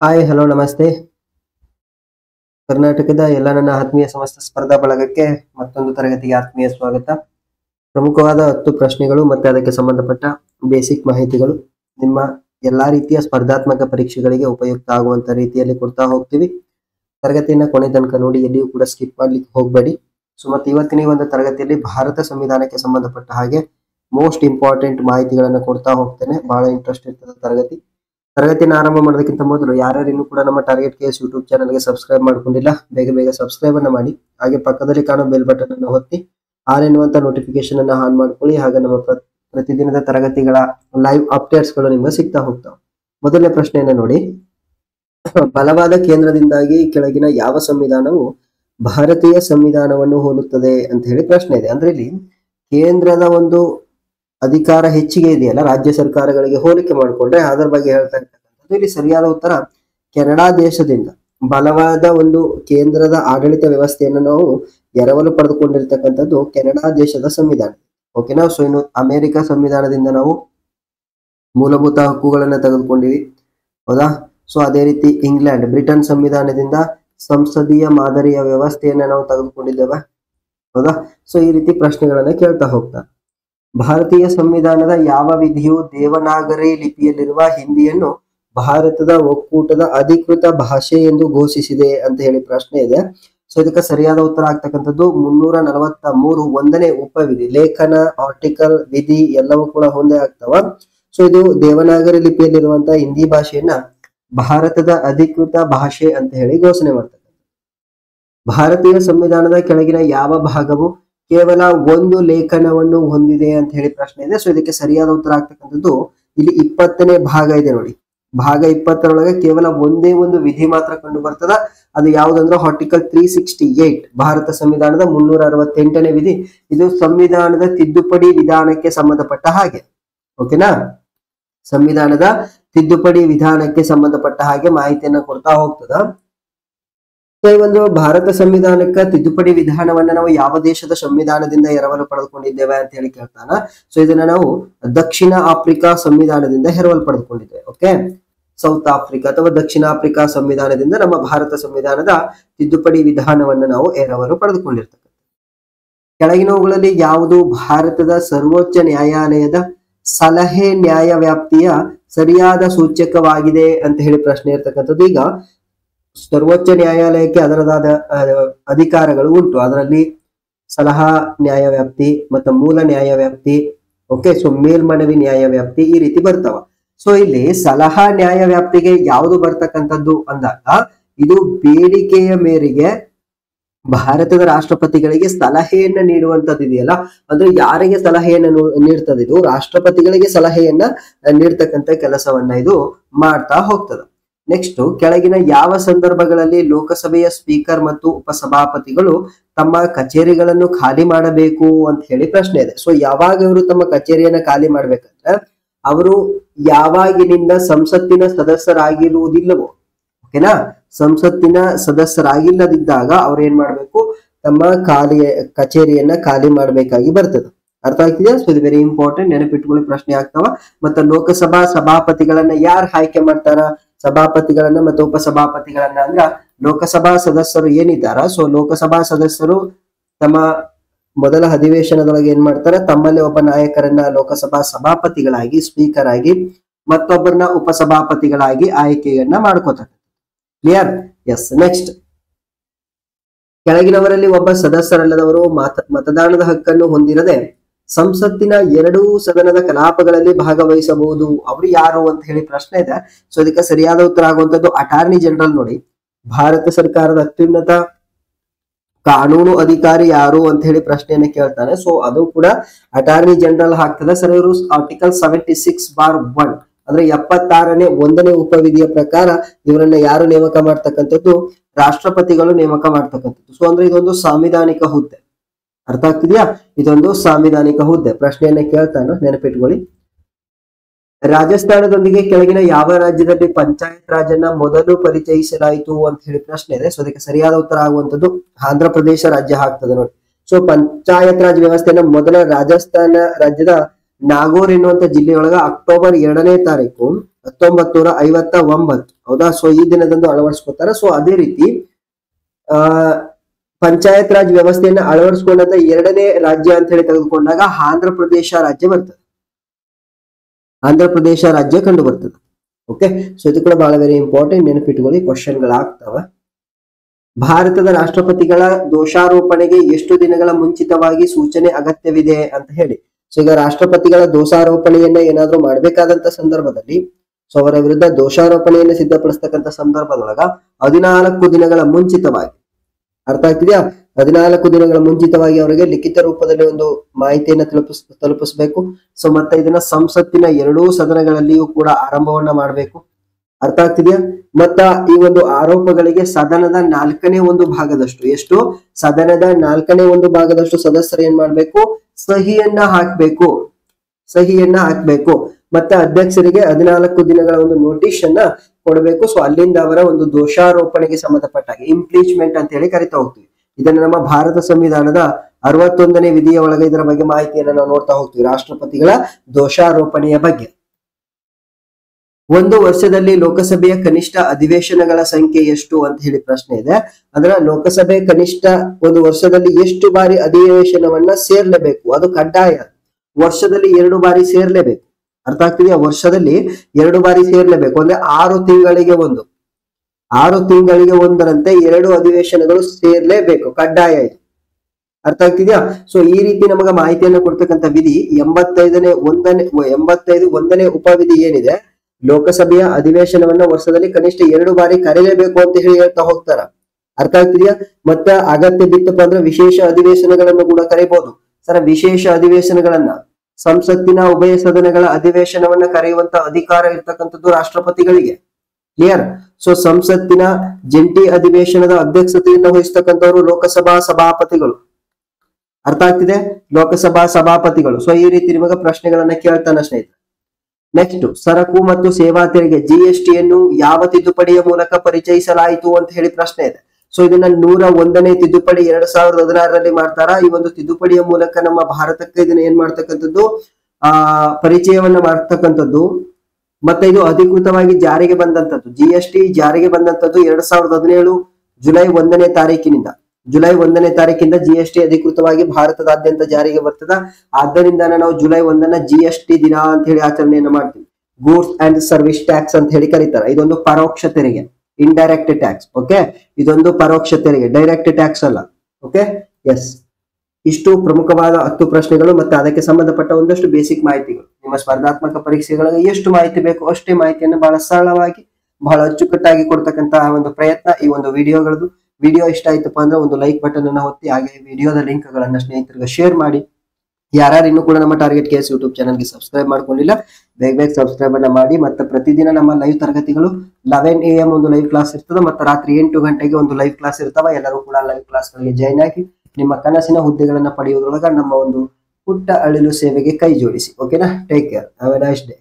hi hello ನಮಸ್ತೆ ಕರ್ನಾಟಕದ ಎಲ್ಲ ನನ್ನ ಆತ್ಮೀಯ ಸಮಸ್ತ ಸ್ಪರ್ಧಾ ಬಳಗಕ್ಕೆ ಮತ್ತೊಂದು ತರಗತಿಗೆ ಆತ್ಮೀಯ ಸ್ವಾಗತ ಪ್ರಮುಖವಾದ ಹತ್ತು ಪ್ರಶ್ನೆಗಳು ಮತ್ತೆ ಅದಕ್ಕೆ ಸಂಬಂಧಪಟ್ಟ ಬೇಸಿಕ್ ಮಾಹಿತಿಗಳು ನಿಮ್ಮ ಎಲ್ಲಾ ರೀತಿಯ ಸ್ಪರ್ಧಾತ್ಮಕ ಪರೀಕ್ಷೆಗಳಿಗೆ ಉಪಯುಕ್ತ ಆಗುವಂತ ರೀತಿಯಲ್ಲಿ ಕೊಡ್ತಾ ಹೋಗ್ತೀವಿ ತರಗತಿಯನ್ನ ಕೊನೆ ತನಕ ನೋಡಿ ಎಲ್ಲಿಯೂ ಕೂಡ ಸ್ಕಿಪ್ ಮಾಡ್ಲಿಕ್ಕೆ ಹೋಗಬೇಡಿ ಸೊ ಮತ್ತೆ ಇವತ್ತಿನ ಈ ಒಂದು ತರಗತಿಯಲ್ಲಿ ಭಾರತ ಸಂವಿಧಾನಕ್ಕೆ ಸಂಬಂಧಪಟ್ಟ ಹಾಗೆ ಮೋಸ್ಟ್ ಇಂಪಾರ್ಟೆಂಟ್ ಮಾಹಿತಿಗಳನ್ನ ಕೊಡ್ತಾ ಹೋಗ್ತೇನೆ ಬಹಳ ಇಂಟ್ರೆಸ್ಟ್ ಇರ್ತದೆ ತರಗತಿ ತರಗತಿನ ಆರಂಭ ಮಾಡೋದಕ್ಕಿಂತ ಮೊದಲು ಯಾರ್ಯಾರು ಇನ್ನೂ ಕೂಡ ನಮ್ಮ ಟಾರ್ಗೆಟ್ ಕೇಸ್ ಯೂಟ್ಯೂಬ್ ಚಾನಲ್ಗೆ ಸಬ್ಸ್ಕ್ರೈಬ್ ಮಾಡ್ಕೊಂಡಿಲ್ಲ ಬೇಗ ಬೇಗ ಸಬ್ಸ್ಕ್ರೈಬ್ ಅನ್ನ ಮಾಡಿ ಹಾಗೆ ಪಕ್ಕದಲ್ಲಿ ಕಾಣೋ ಬೆಲ್ ಬಟನ್ ಅನ್ನು ಒತ್ತಿ ಆಲ್ ಎನ್ನುವಂತ ನೋಟಿಫಿಕೇಶನ್ ಅನ್ನ ಆನ್ ಮಾಡ್ಕೊಳ್ಳಿ ಹಾಗೆ ನಮ್ಮ ಪ್ರ- ಪ್ರತಿದಿನದ ತರಗತಿಗಳ ಲೈವ್ ಅಪ್ಡೇಟ್ಸ್ ಗಳು ನಿಮ್ಗೆ ಸಿಗ್ತಾ ಹೋಗ್ತಾವೆ ಮೊದಲನೇ ಪ್ರಶ್ನೆಯನ್ನ ನೋಡಿ ಬಲವಾದ ಕೇಂದ್ರದಿಂದಾಗಿ ಕೆಳಗಿನ ಯಾವ ಸಂವಿಧಾನವು ಭಾರತೀಯ ಸಂವಿಧಾನವನ್ನು ಹೋಲುತ್ತದೆ ಅಂತ ಹೇಳಿ ಪ್ರಶ್ನೆ ಇದೆ ಅಂದ್ರೆ ಇಲ್ಲಿ ಕೇಂದ್ರದ ಒಂದು ಅಧಿಕಾರ ಹೆಚ್ಚಿಗೆ ಇದೆಯಲ್ಲ ರಾಜ್ಯ ಸರ್ಕಾರಗಳಿಗೆ ಹೋಲಿಕೆ ಮಾಡಿಕೊಂಡ್ರೆ ಅದರ ಬಗ್ಗೆ ಹೇಳ್ತಾ ಇರ್ತಕ್ಕಂಥದ್ದು ಇಲ್ಲಿ ಸರಿಯಾದ ಉತ್ತರ ಕೆನಡಾ ದೇಶದಿಂದ ಬಲವಾದ ಒಂದು ಕೇಂದ್ರದ ಆಡಳಿತ ವ್ಯವಸ್ಥೆಯನ್ನು ನಾವು ಎರವಲು ಪಡೆದುಕೊಂಡಿರ್ತಕ್ಕಂಥದ್ದು ಕೆನಡಾ ದೇಶದ ಸಂವಿಧಾನ ಓಕೆನಾ ಸೊ ಇನ್ನು ಅಮೆರಿಕ ಸಂವಿಧಾನದಿಂದ ನಾವು ಮೂಲಭೂತ ಹಕ್ಕುಗಳನ್ನ ತೆಗೆದುಕೊಂಡಿವಿ ಹೌದಾ ಸೊ ಅದೇ ರೀತಿ ಇಂಗ್ಲೆಂಡ್ ಬ್ರಿಟನ್ ಸಂವಿಧಾನದಿಂದ ಸಂಸದೀಯ ಮಾದರಿಯ ವ್ಯವಸ್ಥೆಯನ್ನ ನಾವು ತೆಗೆದುಕೊಂಡಿದ್ದೇವೆ ಹೌದಾ ಸೊ ಈ ರೀತಿ ಪ್ರಶ್ನೆಗಳನ್ನ ಕೇಳ್ತಾ ಹೋಗ್ತಾರೆ ಭಾರತೀಯ ಸಂವಿಧಾನದ ಯಾವ ವಿಧಿಯು ದೇವನಾಗರಿ ಲಿಪಿಯಲ್ಲಿರುವ ಹಿಂದಿಯನ್ನು ಭಾರತದ ಒಕ್ಕೂಟದ ಅಧಿಕೃತ ಭಾಷೆ ಎಂದು ಘೋಷಿಸಿದೆ ಅಂತ ಹೇಳಿ ಪ್ರಶ್ನೆ ಇದೆ ಸೊ ಇದಕ್ಕೆ ಸರಿಯಾದ ಉತ್ತರ ಆಗ್ತಕ್ಕಂಥದ್ದು ಮುನ್ನೂರ ನಲವತ್ತ ಮೂರು ಒಂದನೇ ಉಪವಿಧಿ ಲೇಖನ ಆರ್ಟಿಕಲ್ ವಿಧಿ ಎಲ್ಲವೂ ಕೂಡ ಹೊಂದೇ ಆಗ್ತಾವ ಸೊ ಇದು ದೇವನಾಗರಿ ಲಿಪಿಯಲ್ಲಿರುವಂತಹ ಹಿಂದಿ ಭಾಷೆಯನ್ನ ಭಾರತದ ಅಧಿಕೃತ ಭಾಷೆ ಅಂತ ಹೇಳಿ ಘೋಷಣೆ ಮಾಡ್ತಕ್ಕಂಥ ಭಾರತೀಯ ಸಂವಿಧಾನದ ಕೆಳಗಿನ ಯಾವ ಭಾಗವು ಕೇವಲ ಒಂದು ಲೇಖನವನ್ನು ಹೊಂದಿದೆ ಅಂತ ಹೇಳಿ ಪ್ರಶ್ನೆ ಇದೆ ಸೊ ಇದಕ್ಕೆ ಸರಿಯಾದ ಉತ್ತರ ಆಗ್ತಕ್ಕಂಥದ್ದು ಇಲ್ಲಿ ಇಪ್ಪತ್ತನೇ ಭಾಗ ಇದೆ ನೋಡಿ ಭಾಗ ಇಪ್ಪತ್ತರೊಳಗೆ ಕೇವಲ ಒಂದೇ ಒಂದು ವಿಧಿ ಮಾತ್ರ ಕಂಡು ಬರ್ತದ ಅದು ಯಾವುದಂದ್ರೆ ಆರ್ಟಿಕಲ್ ತ್ರೀ ಸಿಕ್ಸ್ಟಿ ಏಟ್ ಭಾರತ ಸಂವಿಧಾನದ ಮುನ್ನೂರ ಅರವತ್ತೆಂಟನೇ ವಿಧಿ ಇದು ಸಂವಿಧಾನದ ತಿದ್ದುಪಡಿ ವಿಧಾನಕ್ಕೆ ಸಂಬಂಧಪಟ್ಟ ಹಾಗೆ ಓಕೆನಾ ಸಂವಿಧಾನದ ತಿದ್ದುಪಡಿ ವಿಧಾನಕ್ಕೆ ಸಂಬಂಧಪಟ್ಟ ಹಾಗೆ ಮಾಹಿತಿಯನ್ನ ಕೊಡ್ತಾ ಹೋಗ್ತದ ಸೊ ಈ ಒಂದು ಭಾರತ ಸಂವಿಧಾನಕ್ಕ ತಿದ್ದುಪಡಿ ವಿಧಾನವನ್ನ ನಾವು ಯಾವ ದೇಶದ ಸಂವಿಧಾನದಿಂದ ಎರವಲು ಪಡೆದುಕೊಂಡಿದ್ದೇವೆ ಅಂತ ಹೇಳಿ ಕೇಳ್ತಾನ ಸೊ ಇದನ್ನ ನಾವು ದಕ್ಷಿಣ ಆಫ್ರಿಕಾ ಸಂವಿಧಾನದಿಂದ ಎರವಲು ಪಡೆದುಕೊಂಡಿದ್ದೇವೆ ಓಕೆ ಸೌತ್ ಆಫ್ರಿಕಾ ಅಥವಾ ದಕ್ಷಿಣ ಆಫ್ರಿಕಾ ಸಂವಿಧಾನದಿಂದ ನಮ್ಮ ಭಾರತ ಸಂವಿಧಾನದ ತಿದ್ದುಪಡಿ ವಿಧಾನವನ್ನ ನಾವು ಎರವಲು ಪಡೆದುಕೊಂಡಿರ್ತಕ್ಕಂಥ ಕೆಳಗಿನವುಗಳಲ್ಲಿ ಯಾವುದು ಭಾರತದ ಸರ್ವೋಚ್ಚ ನ್ಯಾಯಾಲಯದ ಸಲಹೆ ನ್ಯಾಯ ವ್ಯಾಪ್ತಿಯ ಸರಿಯಾದ ಸೂಚಕವಾಗಿದೆ ಅಂತ ಹೇಳಿ ಪ್ರಶ್ನೆ ಇರ್ತಕ್ಕಂಥದ್ದು ಈಗ ಸರ್ವೋಚ್ಚ ನ್ಯಾಯಾಲಯಕ್ಕೆ ಅದರದಾದ ಅಹ್, ಅಧಿಕಾರಗಳು ಉಂಟು ಅದರಲ್ಲಿ ಸಲಹಾ ನ್ಯಾಯ ವ್ಯಾಪ್ತಿ ಮತ್ತು ಮೂಲ ನ್ಯಾಯ ವ್ಯಾಪ್ತಿ ಓಕೆ ಸೊ ಮೇಲ್ಮನವಿ ನ್ಯಾಯ ವ್ಯಾಪ್ತಿ ಈ ರೀತಿ ಬರ್ತಾವ ಸೊ ಇಲ್ಲಿ ಸಲಹಾ ನ್ಯಾಯ ವ್ಯಾಪ್ತಿಗೆ ಯಾವುದು ಬರ್ತಕ್ಕಂಥದ್ದು ಅಂದಾಗ ಇದು ಬೇಡಿಕೆಯ ಮೇರೆಗೆ ಭಾರತದ ರಾಷ್ಟ್ರಪತಿಗಳಿಗೆ ಸಲಹೆಯನ್ನ ನೀಡುವಂತದ್ದು ಇದೆಯಲ್ಲ ಅಂದ್ರೆ ಯಾರಿಗೆ ಸಲಹೆಯನ್ನ ನೂ- ನೀಡ್ತದೆ ಇದು ರಾಷ್ಟ್ರಪತಿಗಳಿಗೆ ಸಲಹೆಯನ್ನ ಅಹ್, ನೀಡ್ತಕ್ಕಂಥ ಕೆಲಸವನ್ನ ಇದು ಮಾಡ್ತಾ ಹೋಗ್ತದೆ ನೆಕ್ಸ್ಟ್ ಕೆಳಗಿನ ಯಾವ ಸಂದರ್ಭಗಳಲ್ಲಿ ಲೋಕಸಭೆಯ ಸ್ಪೀಕರ್ ಮತ್ತು ಉಪಸಭಾಪತಿಗಳು ತಮ್ಮ ಕಚೇರಿಗಳನ್ನು ಖಾಲಿ ಮಾಡಬೇಕು ಅಂತ ಹೇಳಿ ಪ್ರಶ್ನೆ ಇದೆ ಸೊ ಯಾವಾಗ ಇವರು ತಮ್ಮ ಕಚೇರಿಯನ್ನ ಖಾಲಿ ಮಾಡ್ಬೇಕಂದ್ರೆ ಅವರು ಯಾವಾಗಿನಿಂದ ಸಂಸತ್ತಿನ ಸದಸ್ಯರಾಗಿರುವುದಿಲ್ಲವೋ ಓಕೆನಾ ಸಂಸತ್ತಿನ ಸದಸ್ಯರಾಗಿಲ್ಲದಿದ್ದಾಗ ಅವ್ರು ಏನ್ ಮಾಡ್ಬೇಕು ತಮ್ಮ ಖಾಲಿ ಕಚೇರಿಯನ್ನ ಖಾಲಿ ಮಾಡ್ಬೇಕಾಗಿ ಬರ್ತದೆ ಅರ್ಥ ಆಗ್ತಿದೆಯಾ ಸೊ ಇದು ವೆರಿ ಇಂಪಾರ್ಟೆಂಟ್ ನೆನಪಿಟ್ಕೊಳ್ಳಿ ಪ್ರಶ್ನೆ ಆಗ್ತಾವ ಮತ್ತೆ ಲೋಕಸಭಾ ಸಭಾಪತಿಗಳನ್ನ ಯಾರು ಆಯ್ಕೆ ಮಾಡ್ತಾರ ಸಭಾಪತಿಗಳನ್ನ ಮತ್ತು ಉಪಸಭಾಪತಿಗಳನ್ನ ಅಂದ್ರ ಲೋಕಸಭಾ ಸದಸ್ಯರು ಏನಿದ್ದಾರ ಸೊ ಲೋಕಸಭಾ ಸದಸ್ಯರು ತಮ್ಮ ಮೊದಲ ಅಧಿವೇಶನದೊಳಗೆ ಏನ್ ಮಾಡ್ತಾರೆ ತಮ್ಮಲ್ಲಿ ಒಬ್ಬ ನಾಯಕರನ್ನ ಲೋಕಸಭಾ ಸಭಾಪತಿಗಳಾಗಿ ಸ್ಪೀಕರ್ ಆಗಿ ಮತ್ತೊಬ್ಬರನ್ನ ಉಪಸಭಾಪತಿಗಳಾಗಿ ಆಯ್ಕೆಯನ್ನ ಮಾಡ್ಕೋತಾರೆ ಕ್ಲಿಯರ್ ಎಸ್ ನೆಕ್ಸ್ಟ್ ಕೆಳಗಿನವರಲ್ಲಿ ಒಬ್ಬ ಸದಸ್ಯರಲ್ಲದವರು ಮಾತ ಮತದಾನದ ಹಕ್ಕನ್ನು ಹೊಂದಿರದೆ ಸಂಸತ್ತಿನ ಎರಡೂ ಸದನದ ಕಲಾಪಗಳಲ್ಲಿ ಭಾಗವಹಿಸಬಹುದು ಅವರು ಯಾರು ಅಂತ ಹೇಳಿ ಪ್ರಶ್ನೆ ಇದೆ ಸೊ ಇದಕ್ಕೆ ಸರಿಯಾದ ಉತ್ತರ ಆಗುವಂತದ್ದು ಅಟಾರ್ನಿ ಜನರಲ್ ನೋಡಿ ಭಾರತ ಸರ್ಕಾರದ ಅತ್ಯುನ್ನತ ಕಾನೂನು ಅಧಿಕಾರಿ ಯಾರು ಅಂತ ಹೇಳಿ ಪ್ರಶ್ನೆಯನ್ನ ಕೇಳ್ತಾನೆ ಸೊ ಅದು ಕೂಡ ಅಟಾರ್ನಿ ಜನರಲ್ ಹಾಕ್ತದೆ ಸರ್ ಇವರು article seventy six bar one ಅಂದ್ರೆ ಎಪ್ಪತ್ತಾರನೇ ಒಂದನೇ ಉಪವಿಧಿಯ ಪ್ರಕಾರ ಇವರನ್ನ ಯಾರು ನೇಮಕ ಮಾಡ್ತಕ್ಕಂಥದ್ದು ರಾಷ್ಟ್ರಪತಿಗಳು ನೇಮಕ ಮಾಡ್ತಕ್ಕಂಥದ್ದು ಸೊ ಅಂದ್ರೆ ಇದೊಂದು ಸಾಂವಿಧಾನಿಕ ಹುದ್ದೆ ಅರ್ಥ ಆಗ್ತಿದ್ಯಾ ಇದೊಂದು ಸಾಂವಿಧಾನಿಕ ಹುದ್ದೆ ಪ್ರಶ್ನೆಯನ್ನ ಕೇಳ್ತಾನ ನೆನಪಿಟ್ಕೊಳ್ಳಿ ರಾಜಸ್ಥಾನದೊಂದಿಗೆ ಕೆಳಗಿನ ಯಾವ ರಾಜ್ಯದಲ್ಲಿ ಪಂಚಾಯತ್ ರಾಜನ್ನ ಮೊದಲು ಪರಿಚಯಿಸಲಾಯಿತು ಅಂತ ಹೇಳಿ ಪ್ರಶ್ನೆ ಇದೆ ಸೊ ಅದಕ್ಕೆ ಸರಿಯಾದ ಉತ್ತರ ಆಗುವಂತದ್ದು ಆಂಧ್ರ ಪ್ರದೇಶ ರಾಜ್ಯ ಆಗ್ತದೆ ನೋಡಿ ಸೊ ಪಂಚಾಯತ್ ರಾಜ್ ವ್ಯವಸ್ಥೆಯನ್ನ ಮೊದಲ ರಾಜಸ್ಥಾನ ರಾಜ್ಯದ ನಾಗೋರ್ ಎನ್ನುವಂತ ಜಿಲ್ಲೆಯೊಳಗ ಅಕ್ಟೋಬರ್ ಎರಡನೇ ತಾರೀಕು ಹತ್ತೊಂಬತ್ ನೂರ ಐವತ್ತ ಒಂಬತ್ತು ಹೌದಾ ಸೊ ಈ ದಿನದಂದು ಅಳವಡಿಸ್ಕೊತಾರ ಸೊ ಅದೇ ರೀತಿ ಆ ಪಂಚಾಯತ್ ರಾಜ್ ವ್ಯವಸ್ಥೆಯನ್ನ ಅಳವಡಿಸಿಕೊಂಡಂತ ಎರಡನೇ ರಾಜ್ಯ ಅಂತ ಹೇಳಿ ತೆಗೆದುಕೊಂಡಾಗ ಆಂಧ್ರ ಪ್ರದೇಶ ರಾಜ್ಯ ಬರ್ತದೆ ಆಂಧ್ರ ಪ್ರದೇಶ ರಾಜ್ಯ ಕಂಡು ಬರ್ತದೆ ಓಕೆ ಸೊ ಇದು ಕೂಡ ಬಹಳ ವೆರಿ ಇಂಪಾರ್ಟೆಂಟ್ ನೆನಪಿಟ್ಕೊಳ್ಳಿ ಕ್ವಶನ್ಗಳಾಗ್ತಾವ ಭಾರತದ ರಾಷ್ಟ್ರಪತಿಗಳ ದೋಷಾರೋಪಣೆಗೆ ಎಷ್ಟು ದಿನಗಳ ಮುಂಚಿತವಾಗಿ ಸೂಚನೆ ಅಗತ್ಯವಿದೆ ಅಂತ ಹೇಳಿ ಸೊ ಈಗ ರಾಷ್ಟ್ರಪತಿಗಳ ದೋಷಾರೋಪಣೆಯನ್ನ ಏನಾದ್ರೂ ಮಾಡ್ಬೇಕಾದಂತ ಸಂದರ್ಭದಲ್ಲಿ ಸೊ ಅವರ ವಿರುದ್ಧ ದೋಷಾರೋಪಣೆಯನ್ನು ಸಿದ್ಧಪಡಿಸ್ತಕ್ಕಂಥ ಸಂದರ್ಭದೊಳಗ ಹದಿನಾಲ್ಕು ದಿನಗಳ ಮುಂಚಿತವಾಗಿ ಅರ್ಥ ಆಗ್ತಿದ್ಯಾ ಹದಿನಾಲ್ಕು ದಿನಗಳ ಮುಂಚಿತವಾಗಿ ಅವರಿಗೆ ಲಿಖಿತ ರೂಪದಲ್ಲಿ ಒಂದು ಮಾಹಿತಿಯನ್ನ ತಲುಪಿಸ್ ತಲುಪಿಸ್ಬೇಕು ಸೊ ಮತ್ತೆ ಇದನ್ನ ಸಂಸತ್ತಿನ ಎರಡೂ ಸದನಗಳಲ್ಲಿಯೂ ಕೂಡ ಆರಂಭವನ್ನ ಮಾಡಬೇಕು ಅರ್ಥ ಆಗ್ತಿದ್ಯಾ ಮತ್ತ ಈ ಒಂದು ಆರೋಪಗಳಿಗೆ ಸದನದ ನಾಲ್ಕನೇ ಒಂದು ಭಾಗದಷ್ಟು ಎಷ್ಟು ಸದನದ ನಾಲ್ಕನೇ ಒಂದು ಭಾಗದಷ್ಟು ಸದಸ್ಯರು ಏನ್ ಮಾಡ್ಬೇಕು ಸಹಿಯನ್ನ ಹಾಕ್ಬೇಕು ಸಹಿಯನ್ನ ಹಾಕ್ಬೇಕು ಮತ್ತೆ ಅಧ್ಯಕ್ಷರಿಗೆ ಹದಿನಾಲ್ಕು ದಿನಗಳ ಒಂದು ನೋಟಿಸ್ ಅನ್ನ ಕೊಡಬೇಕು ಸೊ ಅಲ್ಲಿಂದ ಅವರ ಒಂದು ದೋಷಾರೋಪಣೆಗೆ ಸಂಬಂಧಪಟ್ಟ ಹಾಗೆ ಇಂಪ್ಲೀಚ್ಮೆಂಟ್ ಅಂತ ಹೇಳಿ ಕರಿತಾ ಹೋಗ್ತೀವಿ ಇದನ್ನ ನಮ್ಮ ಭಾರತ ಸಂವಿಧಾನದ ಅರವತ್ತೊಂದನೇ ವಿಧಿಯ ಒಳಗೆ ಇದರ ಬಗ್ಗೆ ಮಾಹಿತಿಯನ್ನ ನಾವು ನೋಡ್ತಾ ಹೋಗ್ತೀವಿ ರಾಷ್ಟ್ರಪತಿಗಳ ದೋಷಾರೋಪಣೆಯ ಬಗ್ಗೆ ಒಂದು ವರ್ಷದಲ್ಲಿ ಲೋಕಸಭೆಯ ಕನಿಷ್ಠ ಅಧಿವೇಶನಗಳ ಸಂಖ್ಯೆ ಎಷ್ಟು ಅಂತ ಹೇಳಿ ಪ್ರಶ್ನೆ ಇದೆ ಅಂದ್ರೆ ಲೋಕಸಭೆ ಕನಿಷ್ಠ ಒಂದು ವರ್ಷದಲ್ಲಿ ಎಷ್ಟು ಬಾರಿ ಅಧಿವೇಶನವನ್ನ ಸೇರ್ಲೇಬೇಕು ಅದು ಕಡ್ಡಾಯ ವರ್ಷದಲ್ಲಿ ಎರಡು ಬಾರಿ ಸೇರ್ಲೇಬೇಕು ಅರ್ಥ ಆಗ್ತಿದೆಯಾ ವರ್ಷದಲ್ಲಿ ಎರಡು ಬಾರಿ ಸೇರ್ಲೇಬೇಕು ಅಂದ್ರೆ ಆರು ತಿಂಗಳಿಗೆ ಒಂದು ಆರು ತಿಂಗಳಿಗೆ ಒಂದರಂತೆ ಎರಡು ಅಧಿವೇಶನಗಳು ಸೇರ್ಲೇಬೇಕು ಕಡ್ಡಾಯ ಇದು ಅರ್ಥ ಆಗ್ತಿದ್ಯಾ ಸೊ ಈ ರೀತಿ ನಮಗ ಮಾಹಿತಿಯನ್ನು ಕೊಡ್ತಕ್ಕಂಥ ವಿಧಿ ಎಂಬತ್ತೈದನೇ ಒಂದನೇ ಎಂಬತ್ತೈದು ಒಂದನೇ ಉಪವಿಧಿ ಏನಿದೆ ಲೋಕಸಭೆಯ ಅಧಿವೇಶನವನ್ನ ವರ್ಷದಲ್ಲಿ ಕನಿಷ್ಠ ಎರಡು ಬಾರಿ ಕರೆಯಲೇಬೇಕು ಅಂತ ಹೇಳಿ ಹೇಳ್ತಾ ಹೋಗ್ತಾರ ಅರ್ಥ ಆಗ್ತಿದ್ಯಾ ಮತ್ತ ಅಗತ್ಯ ಬಿತ್ತಪ್ಪ ಅಂದ್ರೆ ವಿಶೇಷ ಅಧಿವೇಶನಗಳನ್ನು ಕೂಡ ಕರೀಬಹುದು ಸರ ವಿಶೇಷ ಅಧಿವೇಶನಗಳನ್ನ ಸಂಸತ್ತಿನ ಉಭಯ ಸದನಗಳ ಅಧಿವೇಶನವನ್ನ ಕರೆಯುವಂತ ಅಧಿಕಾರ ಇರ್ತಕ್ಕಂಥದ್ದು ರಾಷ್ಟ್ರಪತಿಗಳಿಗೆ ಕ್ಲಿಯರ್ ಸೊ ಸಂಸತ್ತಿನ ಜಂಟಿ ಅಧಿವೇಶನದ ಅಧ್ಯಕ್ಷತೆಯನ್ನು ವಹಿಸ್ತಕ್ಕಂಥವ್ರು ಲೋಕಸಭಾ ಸಭಾಪತಿಗಳು ಅರ್ಥ ಆಗ್ತಿದೆ ಲೋಕಸಭಾ ಸಭಾಪತಿಗಳು ಸೊ ಈ ರೀತಿ ನಿಮಗೆ ಪ್ರಶ್ನೆಗಳನ್ನ ಕೇಳ್ತಾನ ಸ್ನೇಹಿತರೆ ನೆಕ್ಸ್ಟ್ ಸರಕು ಮತ್ತು ಸೇವಾ ತೆರಿಗೆ ಜಿ ಎಸ್ ಟಿಯನ್ನು ಯಾವ ತಿದ್ದುಪಡಿಯ ಮೂಲಕ ಪರಿಚಯಿಸಲಾಯಿತು ಅಂತ ಹೇಳಿ ಪ್ರಶ್ನೆ ಇದೆ ಸೊ ಇದನ್ನ ನೂರ ಒಂದನೇ ತಿದ್ದುಪಡಿ ಎರಡ್ ಸಾವಿರದ ಹದಿನಾರರಲ್ಲಿ ಮಾಡ್ತಾರ ಈ ಒಂದು ತಿದ್ದುಪಡಿಯ ಮೂಲಕ ನಮ್ಮ ಭಾರತಕ್ಕೆ ಇದನ್ನ ಏನ್ ಮಾಡ್ತಕ್ಕಂಥದ್ದು ಆ ಪರಿಚಯವನ್ನ ಮಾಡ್ತಕ್ಕಂಥದ್ದು ಮತ್ತೆ ಇದು ಅಧಿಕೃತವಾಗಿ ಜಾರಿಗೆ ಬಂದಂತದ್ದು ಜಿ ಎಸ್ ಟಿ ಜಾರಿಗೆ ಬಂದಂತದ್ದು ಎರಡ್ ಸಾವಿರದ ಹದಿನೇಳು ಜುಲೈ ಒಂದನೇ ತಾರೀಕಿನಿಂದ ಜುಲೈ ಒಂದನೇ ತಾರೀಕಿಂದ ಜಿ ಎಸ್ ಟಿ ಅಧಿಕೃತವಾಗಿ ಭಾರತದಾದ್ಯಂತ ಜಾರಿಗೆ ಬರ್ತದ ಆದ್ದರಿಂದ ನಾವು ಜುಲೈ ಒಂದನ್ನ ಜಿ ಎಸ್ ಟಿ ದಿನ ಅಂತ ಹೇಳಿ ಆಚರಣೆಯನ್ನ ಮಾಡ್ತೀವಿ ಗೂಡ್ಸ್ ಅಂಡ್ ಸರ್ವಿಸ್ ಟ್ಯಾಕ್ಸ್ ಅಂತ ಹೇಳಿ ಕರೀತಾರೆ ಇದೊಂದು ಪರೋಕ್ಷ ತೆರಿಗೆ ಇಂಡೈರೆಕ್ಟ್ ಟ್ಯಾಕ್ಸ್ ಓಕೆ ಇದೊಂದು ಪರೋಕ್ಷ ತೆರಿಗೆ ಡೈರೆಕ್ಟ್ ಟ್ಯಾಕ್ಸ್ ಅಲ್ಲ ಓಕೆ ಎಸ್ ಇಷ್ಟು ಪ್ರಮುಖವಾದ ಹತ್ತು ಪ್ರಶ್ನೆಗಳು ಮತ್ತೆ ಅದಕ್ಕೆ ಸಂಬಂಧಪಟ್ಟ ಒಂದಷ್ಟು ಬೇಸಿಕ್ ಮಾಹಿತಿಗಳು ನಿಮ್ಮ ಸ್ಪರ್ಧಾತ್ಮಕ ಪರೀಕ್ಷೆಗಳಿಗೆ ಎಷ್ಟು ಮಾಹಿತಿ ಬೇಕು ಅಷ್ಟೇ ಮಾಹಿತಿಯನ್ನು ಬಹಳ ಸರಳವಾಗಿ ಬಹಳ ಅಚ್ಚುಕಟ್ಟಾಗಿ ಕೊಡ್ತಕ್ಕಂತಹ ಒಂದು ಪ್ರಯತ್ನ ಈ ಒಂದು ವಿಡಿಯೋಗಳದ್ದು ವಿಡಿಯೋ ಇಷ್ಟ ಆಯ್ತಪ್ಪ ಅಂದ್ರೆ ಒಂದು ಲೈಕ್ ಬಟನ್ ಅನ್ನ ಒತ್ತಿ ಹಾಗೆ ವಿಡಿಯೋದ ಲಿಂಕ್ ಗಳನ್ನ ಸ್ನೇಹಿತರಿಗೆ ಶೇರ್ ಮಾಡಿ ಯಾರ್ಯಾರು ಇನ್ನೂ ಕೂಡ ನಮ್ಮ ಟಾರ್ಗೆಟ್ ಕೇಸ್ ಯೂಟ್ಯೂಬ್ ಚಾನಲ್ಗೆ ಸಬ್ಸ್ಕ್ರೈಬ್ ಮಾಡ್ಕೊಂಡಿಲ್ಲ ಬೇಗ ಬೇಗ ಸಬ್ಸ್ಕ್ರೈಬ್ ಅನ್ನ ಮಾಡಿ ಮತ್ತೆ ಪ್ರತಿದಿನ ನಮ್ಮ ಲೈವ್ ತರಗತಿಗಳು ಲೆವೆನ್ ಎ ಎಂ ಒಂದು ಲೈವ್ ಕ್ಲಾಸ್ ಇರ್ತದೆ ಮತ್ತೆ ರಾತ್ರಿ ಎಂಟು ಗಂಟೆಗೆ ಒಂದು ಲೈವ್ ಕ್ಲಾಸ್ ಇರ್ತಾವ ಎಲ್ಲರೂ ಕೂಡ ಲೈವ್ ಕ್ಲಾಸ್ಗಳಿಗೆ ಜಾಯ್ನ್ ಆಗಿ ನಿಮ್ಮ ಕನಸಿನ ಹುದ್ದೆಗಳನ್ನ ಪಡೆಯೋದ್ರೊಳಗ ನಮ್ಮ ಒಂದು ಪುಟ್ಟ ಅಳಿಲು ಸೇವೆಗೆ ಕೈ ಜೋಡಿಸಿ ಓಕೆನಾ take care have a nice day